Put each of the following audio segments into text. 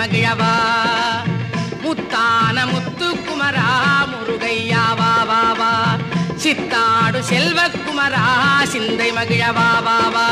மகிழவா முத்தான முத்துக்குமரா முருகையா வா வா வா சித்தாடு செல்வக்குமரா சிந்தை மகிழவா வா வா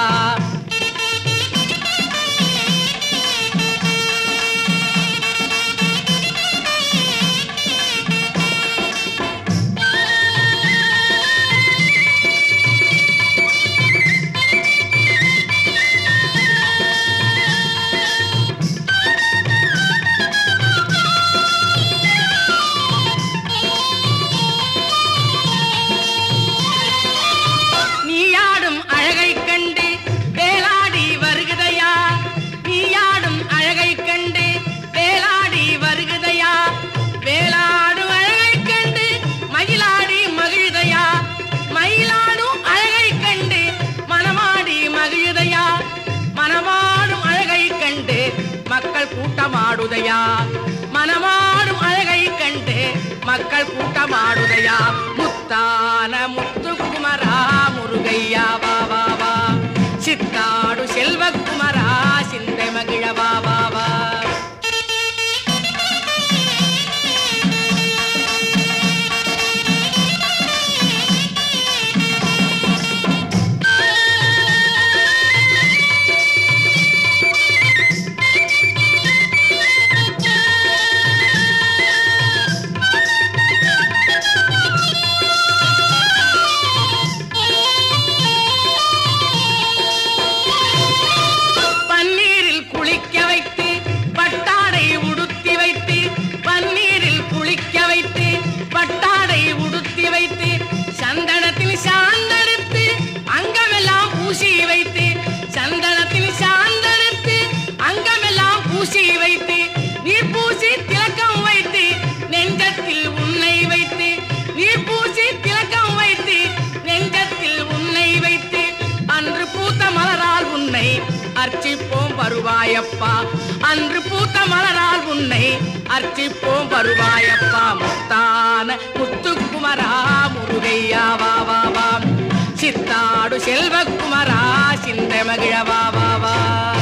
நீயாடும் அழகை கண்டு வேலாடி வருகுதையா நீயாடும் அழகை கண்டு வேலாடி வருகுதையா வேலாடும் அழகை கண்டு மயிலாடி மகிழுதையா மயிலாடும் அழகை கண்டு மனமாடி மகிழுதையா மனமாடும் அழகை கண்டு மக்கள் கூட்டமாடுதையா மனமாடும் அழகை கண்டு மக்கள் கூட்டமாடுதையா முத்தான முத்துக்குமரா முருகையா வா வா வா சித்தாடு செல்வக்குமரா சிந்தை மகிழ வா வா வா பன்னீரில் குளிக்க வைத்து பட்டாடை உடுத்தி வைத்து பன்னீரில் குளிக்க வைத்து பட்டாடை உடுத்தி வைத்து சந்தனத்தில் சாந்தெடுத்து அங்கமெல்லாம் பூசி வைத்து சந்தனத்தில் சாந்தெடுத்து அங்கமெல்லாம் பூசி வைத்து நீர் பூசி திலக்கம் வைத்து நெஞ்சத்தில் உன்னை வைத்து நீர் பூசி திலக்கம் வைத்து நெஞ்சத்தில் உன்னை வைத்து அன்று பூத்த மலரால் உன்னை அர்ச்சிப்போம் வருவாயப்பா அன்று பூத்த மலரால் உன்னை அர்ச்சிப்போம் வருவாயப்பா முத்தான முத்துக்குமரா முருகையா வா வா வா சித்தாடு செல்வக்குமரா சிந்த மகிழ வா வா வா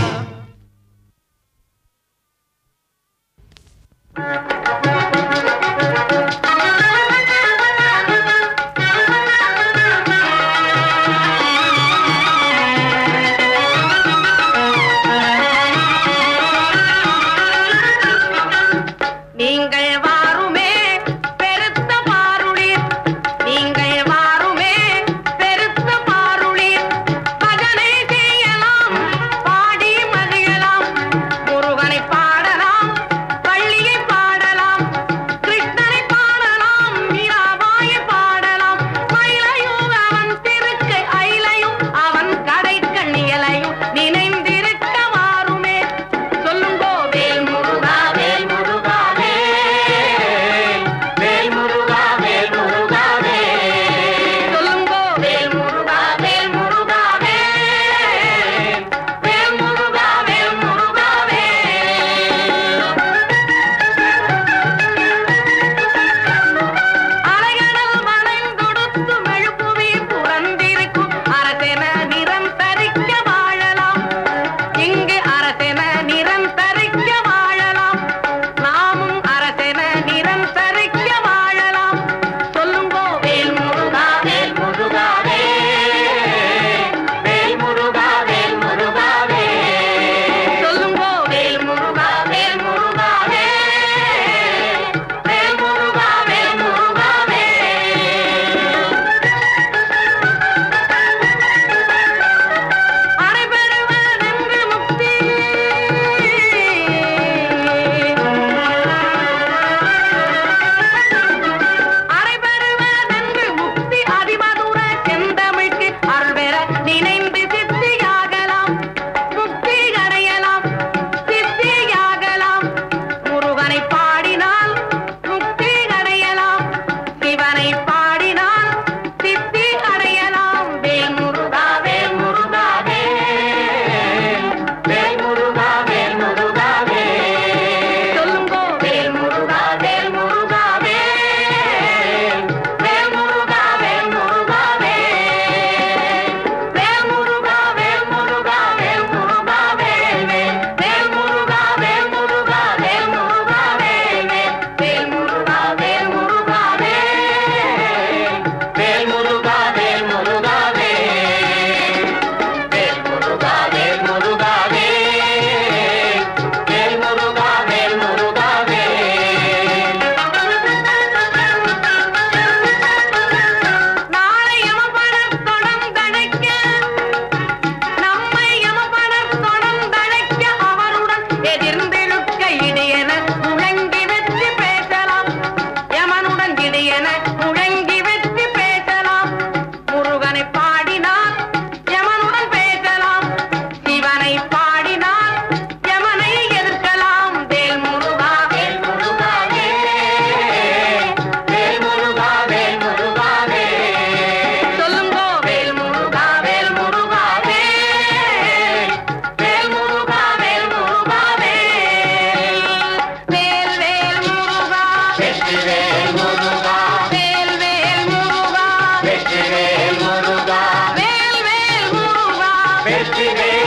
நீங்கள் வாருமே பெருத்த பாருளீர் நீங்கள் வாருமே பெருத்த பாருளீர் பஜனை செய்யலாம் பாடி மகிழலாம் முருகனை பாடலாம் வள்ளியை பாடலாம் கிருஷ்ணனை பாடலாம் வெற்றி வேல்